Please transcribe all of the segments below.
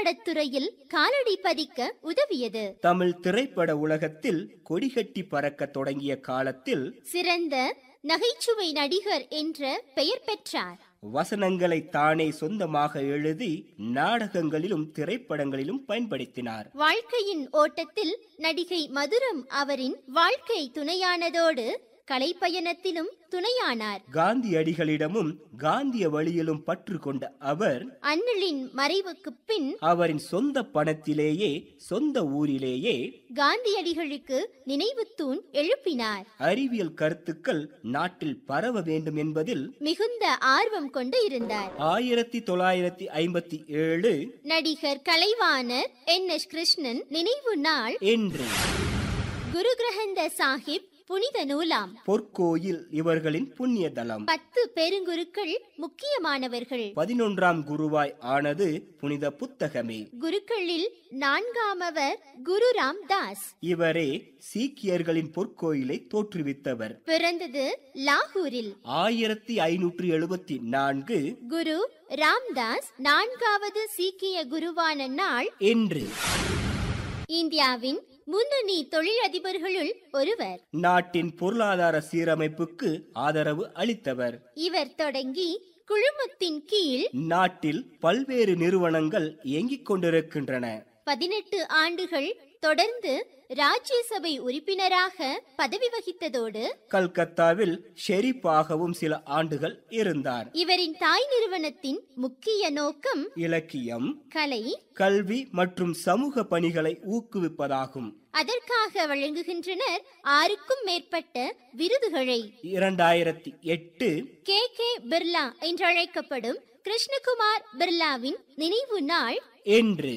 திரைப்படத்துறையில் காலடி பதிக்க உதவியது தமிழ் திரைப்பட உலகத்தில் கொடிகட்டி பறக்க தொடங்கிய காலத்தில் சிறந்த நகைச்சுவை நடிகர் என்ற பெயர் பெற்றார் வசனங்களை தானே சொந்தமாக எழுதி நாடகங்களிலும் திரைப்படங்களிலும் பயன்படுத்தினார் வாழ்க்கையின் ஓட்டத்தில் நடிகை மதுரம் அவரின் வாழ்க்கை துணையானதோடு கலைப்பயணத்திலும் துணையானார் காந்தியடிகளிடமும் காந்திய வழியிலும் பற்று கொண்ட அவர் அண்ணலின் மறைவுக்குப் பின் அவரின் சொந்த பணத்திலேயே சொந்த ஊரிலேயே காந்தியடிகளுக்கு நினைவு தூண் எழுப்பினார் அறிவியல் கருத்துக்கள் நாட்டில் பரவ வேண்டும் என்பதில் மிகுந்த ஆர்வம் கொண்டு இருந்தார் ஆயிரத்தி தொள்ளாயிரத்தி ஐம்பத்தி ஏழு நடிகர் கலைவாணர் என் எஸ் கிருஷ்ணன் நினைவு நாள் என்று குரு கிரகந்த சாஹிப் புனித நூலாம் பொற்கோயில் இவர்களின் புண்ணிய தலம் பத்து பெருங்குருக்கள் முக்கியமானவர்கள் பதினொன்றாம் குருவாய் ஆனது புனித புத்தகமே குருக்களில் நான்காமவர் குரு ராம்தாஸ் இவரே சீக்கியர்களின் பொற்கோயிலை தோற்றுவித்தவர் பிறந்தது லாகூரில் ஆயிரத்தி ஐநூற்றி எழுபத்தி நான்கு குரு ராம்தாஸ் நான்காவது சீக்கிய குருவான நாள் என்று இந்தியாவின் முன்னணி தொழிலதிபர்களுள் ஒருவர் நாட்டின் பொருளாதார சீரமைப்புக்கு ஆதரவு அளித்தவர் இவர் தொடங்கி குழுமத்தின் கீழ் நாட்டில் பல்வேறு நிறுவனங்கள் இயங்கிக் கொண்டிருக்கின்றன பதினெட்டு ஆண்டுகள் தொடர்ந்து ராஜ்யசபை உறுப்பினராக பதவி வகித்ததோடு கல்கத்தாவில் ஷெரீப்பாகவும் சில ஆண்டுகள் இருந்தார் இவரின் தாய் நிறுவனத்தின் முக்கிய நோக்கம் இலக்கியம் கலை கல்வி மற்றும் சமூக பணிகளை ஊக்குவிப்பதாகும் அதற்காக வழங்குகின்றனர் ஆறுக்கும் மேற்பட்ட விருதுகளை இரண்டாயிரத்தி எட்டு கே கே பிர்லா என்றழைக்கப்படும் கிருஷ்ணகுமார் பிர்லாவின் நினைவு நாள் என்று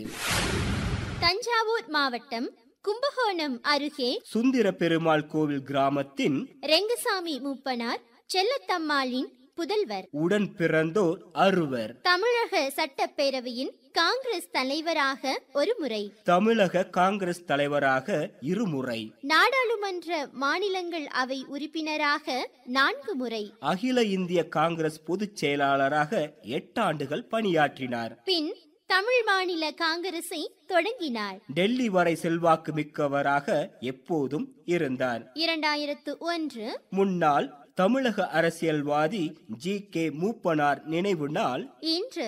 தஞ்சாவூர் மாவட்டம் கும்பகோணம் அருகே சுந்தர பெருமாள் கோவில் கிராமத்தின் ரெங்கசாமி மூப்பனார் செல்லத்தம்மாளின் புதல்வர் உடன் பிறந்தோர் அறுவர் தமிழக சட்டப்பேரவையின் காங்கிரஸ் தலைவராக ஒரு முறை தமிழக காங்கிரஸ் தலைவராக இருமுறை நாடாளுமன்ற மாநிலங்கள் அவை உறுப்பினராக நான்கு முறை அகில இந்திய காங்கிரஸ் பொதுச் செயலாளராக எட்டாண்டுகள் பணியாற்றினார் பின் தமிழ் மாநில காங்கிரஸை தொடங்கினார் டெல்லி வரை செல்வாக்கு மிக்கவராக எப்போதும் இருந்தார் இரண்டாயிரத்து ஒன்று முன்னாள் தமிழக அரசியல்வாதி ஜி கே மூப்பனார் நினைவு நாள் இன்று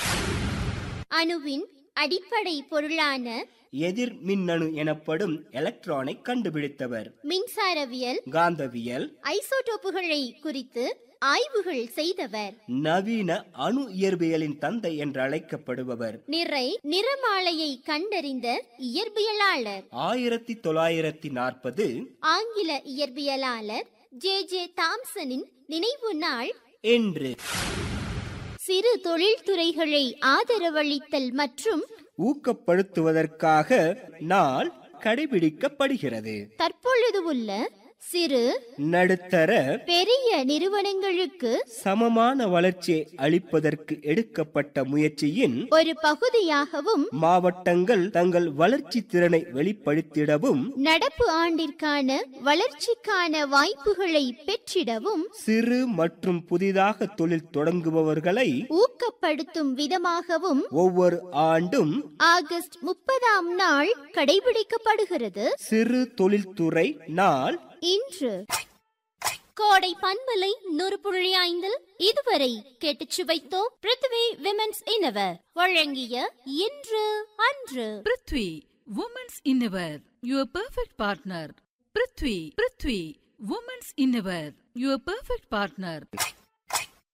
அணுவின் அடிப்படை பொருளான எதிர் மின்னணு எனப்படும் எலக்ட்ரானை கண்டுபிடித்தவர் மின்சாரவியல் காந்தவியல் ஐசோடோப்புகளை குறித்து ஆய்வுகள் செய்தவர் நவீன அணு இயற்பியலின் தந்தை என்று அழைக்கப்படுபவர் நிறை நிறமாலையை கண்டறிந்த இயற்பியலாளர் ஆயிரத்தி தொள்ளாயிரத்தி நாற்பது ஆங்கில இயற்பியலாளர் ஜே ஜே தாம்சனின் நினைவு நாள் என்று சிறு தொழில்துறைகளை ஆதரவளித்தல் மற்றும் ஊக்கப்படுத்துவதற்காக நாள் கடைபிடிக்கப்படுகிறது தற்பொழுது உள்ள சிறு நடுத்தர பெரிய நிறுவனங்களுக்கு சமமான வளர்ச்சியை அளிப்பதற்கு எடுக்கப்பட்ட முயற்சியின் ஒரு பகுதியாகவும் மாவட்டங்கள் தங்கள் வளர்ச்சி திறனை வெளிப்படுத்திடவும் நடப்பு ஆண்டிற்கான வளர்ச்சிக்கான வாய்ப்புகளை பெற்றிடவும் சிறு மற்றும் புதிதாக தொழில் தொடங்குபவர்களை ஊக்கப்படுத்தும் விதமாகவும் ஒவ்வொரு ஆண்டும் ஆகஸ்ட் முப்பதாம் நாள் கடைபிடிக்கப்படுகிறது சிறு தொழில்துறை நாள் இன்று கோடை பண்பலை நூறு புள்ளி ஐந்தில் இதுவரை கேட்டுச் சுவைத்தோம் பிருத்வி விமென்ஸ் இன்னவர் வழங்கிய இன்று அன்று prithvi women's innerwear your perfect partner prithvi prithvi women's innerwear your perfect partner